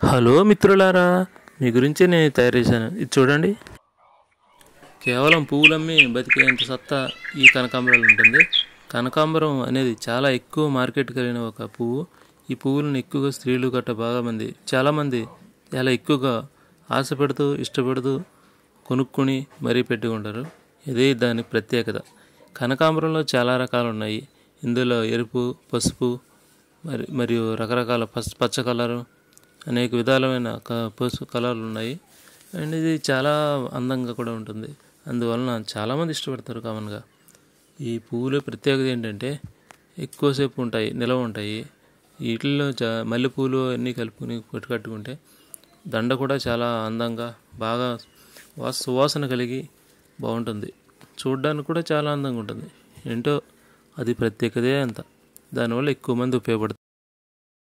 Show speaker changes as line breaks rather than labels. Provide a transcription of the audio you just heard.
hello మిత్రులారా మీ గురించే నేను తయారు చేశాను ఇది చూడండి కేవలం పువ్వులమ్మి బతికేంత సత్తా ఈ కనకాంబరాలు ఉంటుంది కనకాంబరం అనేది చాలా ఎక్కువ మార్కెట్ కలిగిన ఒక పువ్వు ఈ పువ్వులను ఎక్కువగా స్త్రీలు గట్ట బాగా మంది చాలామంది చాలా ఎక్కువగా ఆశపడుతూ ఇష్టపడుతూ కొనుక్కొని మరీ పెట్టుకుంటారు ఇదే దాని ప్రత్యేకత కనకాంబరంలో చాలా రకాలు ఉన్నాయి ఇందులో ఎరుపు పసుపు మరి మరియు రకరకాల పస్ పచ్చ కలరు అనేక విధాలమైన క- పసుపు కలర్లు ఉన్నాయి అండ్ ఇది చాలా అందంగా కూడా ఉంటుంది అందువలన చాలామంది ఇష్టపడతారు కామన్గా ఈ పువ్వుల ప్రత్యేకత ఏంటంటే ఎక్కువసేపు ఉంటాయి నిలవ ఉంటాయి వీటిల్లో చా మల్లెపూలు అన్నీ కలుపుకొని కొట్టు కట్టుకుంటే దండ కూడా చాలా అందంగా బాగా వాస సువాసన కలిగి బాగుంటుంది చూడడానికి కూడా చాలా అందంగా ఉంటుంది ఏంటో అది ప్రత్యేకతే అంత దానివల్ల ఎక్కువ మంది ఉపయోగపడుతుంది